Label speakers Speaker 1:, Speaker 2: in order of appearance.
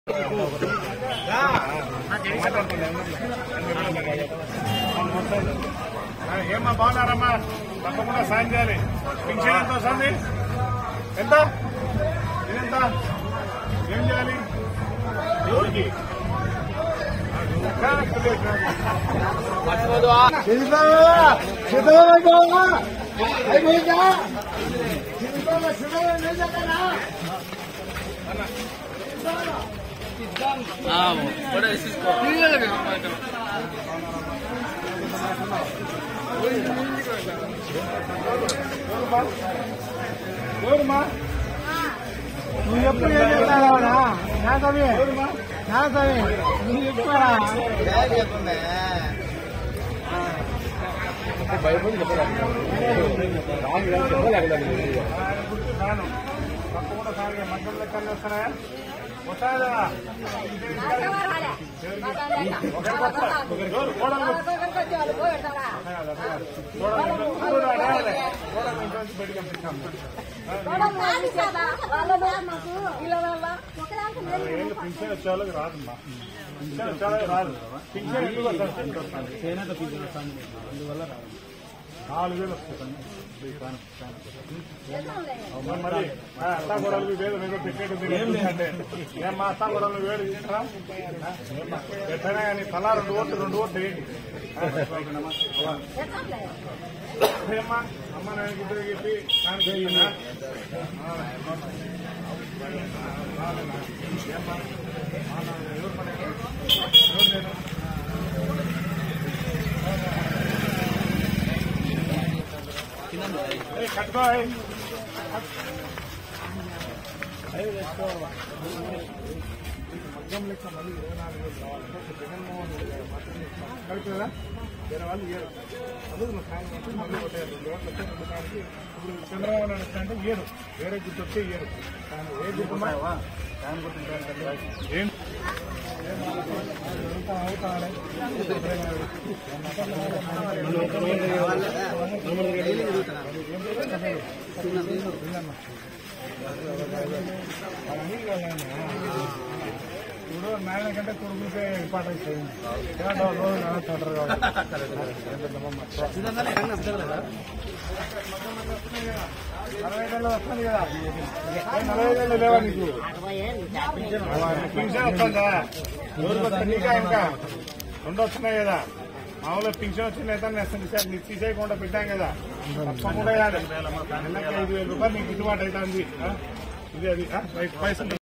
Speaker 1: ఏమ్మా బాగున్నారమ్మా తప్పకుండా సాయం చేయాలి పింఛన్ ఎంత వస్తుంది ఎంత ఇదెంత ఏం చేయాలి ఎవరికి ఎవరుమా
Speaker 2: నువ్వు ఎప్పుడు ఏం చెప్తారా నా స్వామి నా స్వామి నువ్వు చెప్తారా
Speaker 1: రాను తప్పకుండా సాయం మధ్యలో లెక్కలు వస్తున్నాయా వస్తాయా ఎవరు కోడలు ఏళ్ళు పింఛన్ వచ్చే వాళ్ళకి రాదమ్మా పింఛన్ వచ్చే వాళ్ళకి రాదు పింఛన్ ఎందుకు వస్తుంది ఎంత వస్తుంది
Speaker 2: చేనేత పింఛన్ వస్తుంది అందువల్ల రాదు
Speaker 1: నాలుగు వేలు వస్తుంది అవునా మరి మా అత్తా గొడవలు వేలు ఏదో పెట్టేది అంటే ఏం మా అత్తా గొడవలు వేడు తీసుకురా పెట్టినా కానీ తలా రెండు ఓట్లు రెండు ఓట్లు వేయండి ఏమ్మా అమ్మ నేను ఇద్దరు చెప్పి కానుక ఇయ్యనా? ఆ, ఏమ్మా? ఆ, నా- ఎవరు పడేది? ఎవరు లేరు? ఏయ్, కట్టుకో ఏయ్. మద్యం లెక్క మళ్ళీ ఇరవై నాలుగు వేలు కావాలంటే ఒక జగన్మోహన్ రెడ్డి గారు మాత్రమే ఇస్తారు. కరెక్టేనా? వేరే వాళ్ళు ఇయ్యరు అదే నువ్వు సాయం చేసి మళ్ళీ ఒకటే రెండు ఓట్లు వస్తే రెండు సార్లు ఇప్పుడు చంద్రబాబు నాయుడు వస్తా అంటే ఇయ్యరు వేరే గుర్తు వస్తే ఇయ్యరు కానీ ఏ గుర్తు ఏం ఇప్పుడు నాయన కంటే కొడుకులకే ఇంపార్టెన్స్ అయింది ఏమంటావు? రోజు నాన్న తండ్రి నలభై ఏళ్ళు వస్తుంది కదా ఏ నలభై ఏళ్ళు లేవా నీకు పింఛన్ వస్తుందా ఎవరికి వస్తుంది ఇంకా ఇంకా రెండు వస్తున్నాయి కదా మామూలుగా పింఛన్ వచ్చింది అయితే నెక్స్ట్ తీసే నీకు తీసేయకుండా పెట్టాం కదా తప్పకుండా వేయాలి నెలకి ఐదు వేల రూపాయలు నీకు గిట్టుబాటు అవుతుంది ఆ? ఇది అది ఆ? పై- పైసలు